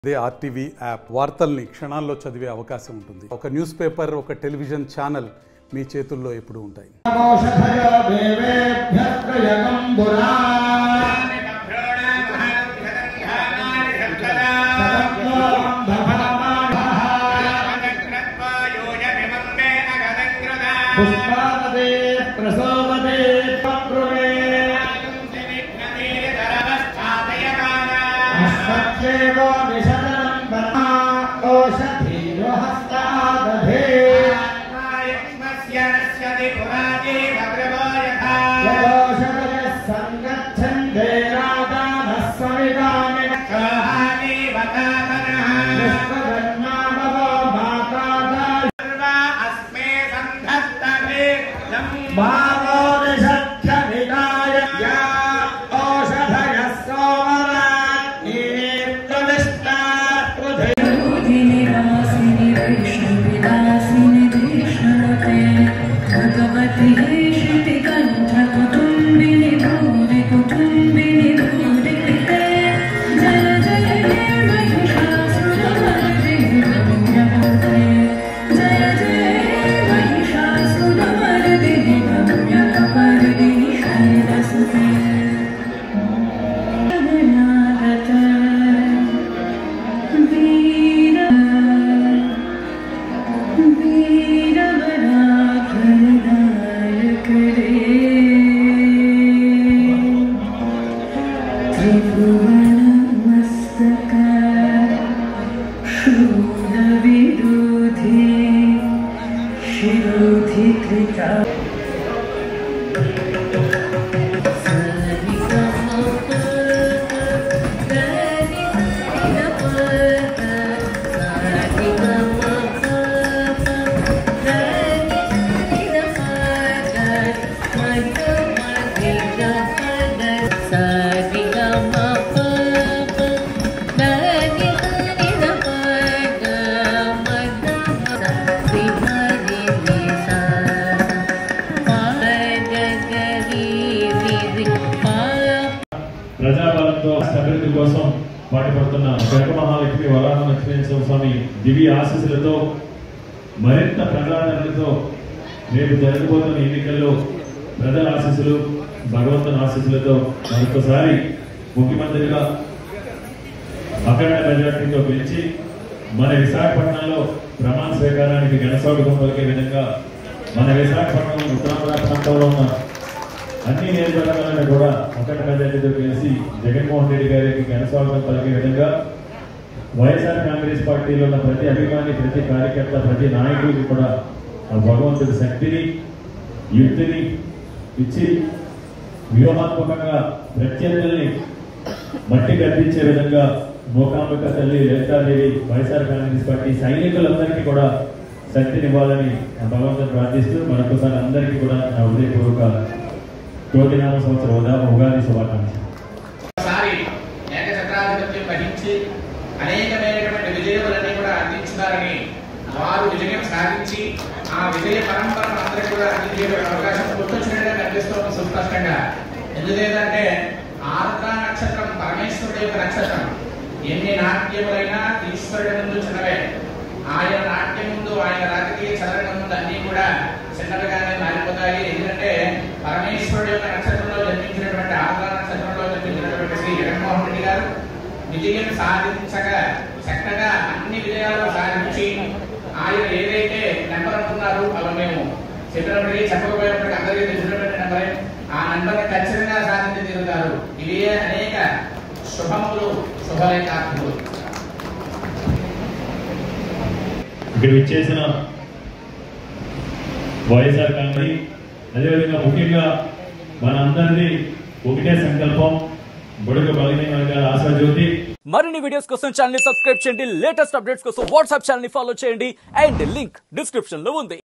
అదే RTV app వార్తల్ని క్షణాల్లో చదివే అవకాశం ఉంటుంది ఒక న్యూస్ పేపర్ ఒక టెలివిజన్ ఛానల్ మీ చేతుల్లో ఎప్పుడూ ఉంటాయి ఓషధయో దేవేభ్యస్త్రయగంబురా పుష్పావదే ప్రసోవదే పక్రువే అశ్వత్థేవో నిషదనం బ్రహ్మా ఓషధీరో హస్తాదధే యదోషధయः సంగచ్చందే రాజానः సవిదాని విశ్వకర్మా భవో మాతాదాయ భావో నిషచ్చ విదాయ యా ఓషధయः సోమరాజ్ఞీ ప్రవిష్టా పృథివీ विनिवासिनि वैष्णविलासिनि देशरते भगवति श्रुतिकण्ठ कुटुम्बिनि भूरि कुटुम्बिनि भूरि कृते जय जय हे महिषासुरमर्दिनि रम्यकते जय जय हे महिषासुरमर्दिनि रम्यकपर्दिनि शैलसुते गणागता वीर वीरवराघनायक रे त्रिभुवनमस्तक शूलविरोधे शिरोधिकृता ప్రజాబలంతో అభివృద్ధి కోసం పాటుపడుతున్న వెంక మహాలక్ష్మి వరాహ లక్ష్మీనరసింహ స్వామి దివ్య ఆశీస్సులతో మరింత ప్రజాదరణతో రేపు జరగబోతున్న ఎన్నికల్లో ప్రజల ఆశీస్సులు భగవంతుని ఆశీస్సులతో మరొకసారి ముఖ్యమంత్రిగా అఖండ మెజార్టీతో పిలిచి మన విశాఖపట్నంలో ప్రమాణ స్వీకారానికి ఘనస్వాగతం పలికే విధంగా మన విశాఖపట్నం ఉత్తరాంధ్ర ప్రాంతంలో ఉన్న అన్ని నియోజకవర్గాలను కూడా అఖండ మెజార్టీతో కలిసి జగన్మోహన్ రెడ్డి గారికి ఘనస్వాగతం పలికే విధంగా వైఎస్ఆర్ కాంగ్రెస్ పార్టీలో ఉన్న ప్రతి అభిమాని ప్రతి కార్యకర్త ప్రతి నాయకుడికి కూడా ఆ భగవంతుడి శక్తిని యుక్తిని ఇచ్చి వ్యూహాత్మకంగా ప్రత్యర్థుల్ని మట్టి కట్టించే విధంగా మోకాంబిక తల్లి లలితాదేవి వైఎస్ఆర్ కాంగ్రెస్ పార్టీ సైనికులందరికీ కూడా శక్తినివ్వాలని ఆ భగవంతుని ప్రార్థిస్తూ మరొకసారి అందరికీ కూడా నా హృదయపూర్వక కోటినామ సంవత్సర ఉదా ఉగాది శుభాకాంక్షలు ఒకసారి ఏకఛత్రాధిపత్యం వహించి అనేకమైనటువంటి విజయములన్నీ కూడా అందించుతారని వారు విజయం సాధించి ఆ విజయ పరంపరను అందరికీ కూడా అందించే అవకాశం గుర్తొచ్చినట్టుగా కనిపిస్తోంది సుస్పష్టంగా ఎందుకంటే ఆర్ద్ర నక్షత్రం పరమేశ్వరుడు యొక్క నక్షత్రం ఎన్ని నాట్యములైనా ఈశ్వరుడి ముందు చిన్నవే ఆయన నాట్యం ముందు ఆయన రాజకీయ చదవడం ముందు అన్ని కూడా చిన్నవిగానే మారిపోతాయి ఎందుకంటే పరమేశ్వరుడు యొక్క నక్షత్రంలో జన్మించినటువంటి ఆంధ్ర నక్షత్రంలో జన్మించినటువంటి శ్రీ జగన్మోహన్ రెడ్డి గారు విజయం సాధించగా చక్కగా అన్ని విజయాలు సాధించి ఆయన ఏదైతే నెంబర్ అనుకున్నారు అవి మేము చెప్పినప్పటికీ చెప్పకపోయినప్పటికీ అందరికీ తెలిసినటువంటి నెంబరే ఆ నెంబర్ని ఖచ్చితంగా సాధించి తీరుతారు ఇవే అనేక శుభములు శుభలేఖార్థములు ఇక్కడ ఇచ్చేసిన వైఎస్ఆర్ కాంగ్రెస్ అదేవిధంగా ముఖ్యంగా మనందరిది ఒకటే సంకల్పం బుడగ బలహీన వర్గాల ఆశాజ్యోతి మరిన్ని వీడియోస్ కోసం ఛానల్ ని సబ్స్క్రైబ్ చేయండి లేటెస్ట్ అప్డేట్స్ కోసం వాట్సాప్ ఛానల్ ని ఫాలో చేయండి అండ్ లింక్ డిస్క్రిప్షన్ లో ఉంది